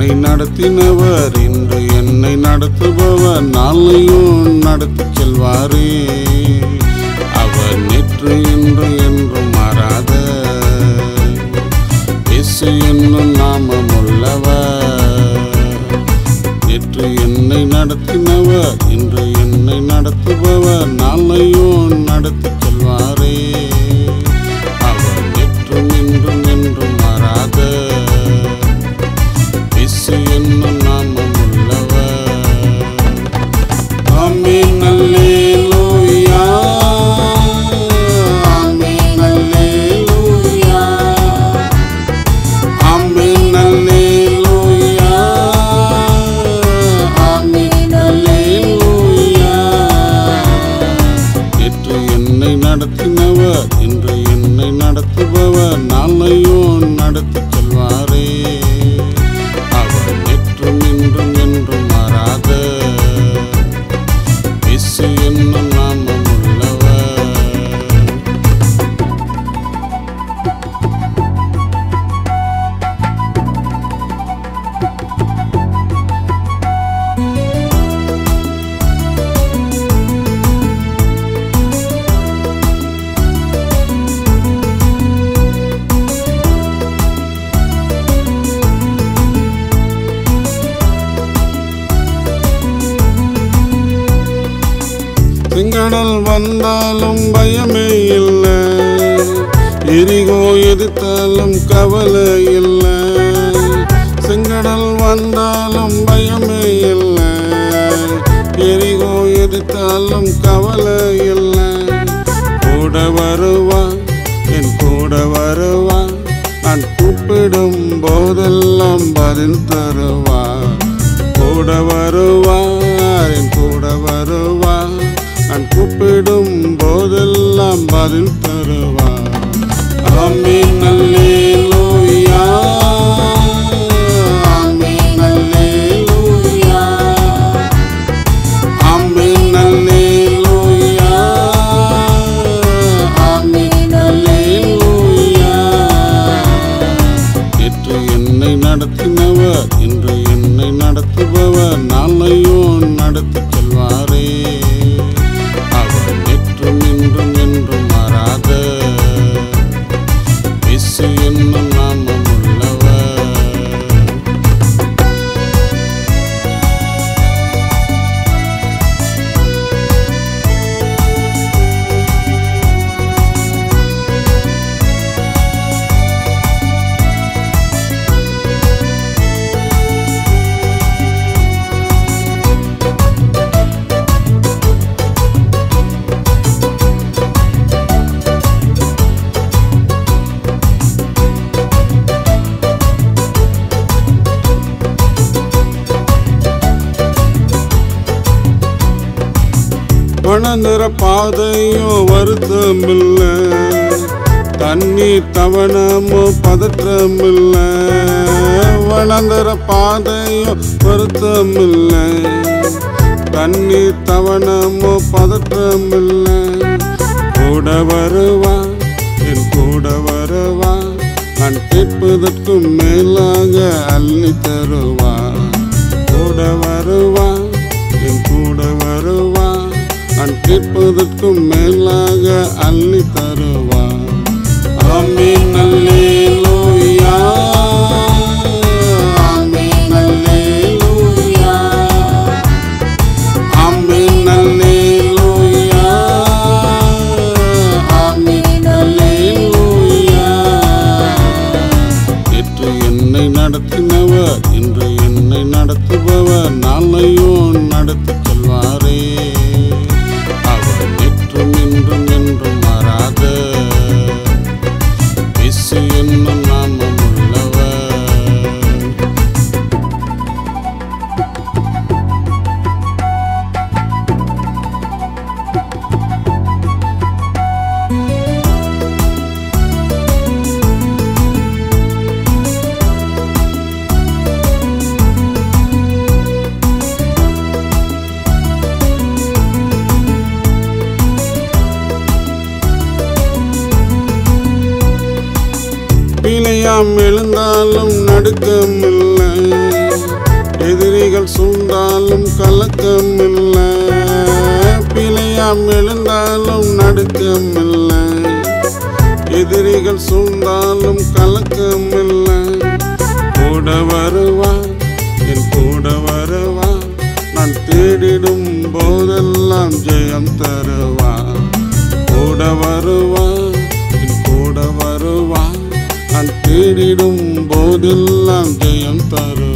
என்னை நடத்தினவர் இன்று என்னை நடத்துபவர் நாளையும் நடத்தி செல்வாரே அவர் நேற்று இன்று என்றும் மாறாத இயேசு என்னும் நாமம் உள்ளவர் நேற்று என்னை நடத்தினவர் இன்று என்னை நடத்துபவர் நாளையும் நடத்தி செல்வாரே அவர் நேற்றும் இன்றும் என்றும் மாறாத இயேசு என்னும் நாமம் உள்ளவர் ஆமென் அல்லேலூயா ஆமென் அல்லேலூயா ஆமென் அல்லேலூயா ஆமென் அல்லேலூயா நேற்று என்னை நடத்தினவர் இன்று என்னை நடத்துபவர் நாளையும் நடத்தி செல்வாரே அவர் நேற்றும் இன்றும் என்றும் மாறாத இயேசு என்னும் நாமம் உள்ளவர் செங்கடல் வந்தாலும் பயமே இல்லை எரிகோ எதிர்த்தாலும் கவலை இல்லை செங்கடல் வந்தாலும் பயமே இல்லை எரிகோ எதிர்த்தாலும் கவலை இல்லை கூட வருவா என் கூட வருவா நான் கூப்பிடும் போதெல்லாம் பதில் தருவா கூட வருவார் என் கூட வருவார் நான் கூப்பிடும் போதெல்லாம் பதில் தருவார் ஆமீன் அல்லேலூயா ஆமீன் அல்லேலூயா ஆமீன் அல்லேலூயா ஆமீன் அல்லேலூயா நேற்று என்னை நடத்தினவர் இன்று என்னை நடத்துபவர் நாளையும் நடத்தி செல்வாரே அவர் நேற்றும் இன்றும் என்றும் மாறாத இயேசு என்னும் நாமம் உள்ளவர் வனந்தர பாதையோ வருத்தமில்ல தண்ணீர் தவணமோ பதற்றமில்ல வனந்தர பாதையோ வருத்தமில்ல தண்ணீர் தவணமோ பதற்றமில்ல கூட வருவா என் கூட வருவா நான் கேட்பதற்கும் மேலாக அள்ளி தருவா கூட வருவா என் கூட வருவா நான் கேட்பதற்கும் மேலாக அள்ளி தருவா ஆமீன் அல்லேலூயா ஆமீன் அல்லேலூயா ஆமீன் அல்லேலூயா ஆமீன் அல்லேலூயா நேற்று என்னை நடத்தினவர் இன்று என்னை நடத்துபவர் நாளையும் நடத்தி செல்வாரே அவர் நேற்றும் இன்றும் என்றும் மாறாத இயேசு என்னும் நாமம் உள்ளவர் பிழையாம் எழுந்தாலும் நடுக்கமில்லை எதிரிகள் சூழ்ந்தாலும் கலக்கமில்லை பிழையாம் எழுந்தாலும் நடுக்கமில்லை எதிரிகள் சூழ்ந்தாலும் கலக்கமில்லை கூட வருவா என் கூட வருவா நான் தேடிடும் போதெல்லாம் ஜெயம் தருவா கூட வருவா என் கூட வருவா நான் தேடிடும் போதெல்லாம் ஜெயம் தருவா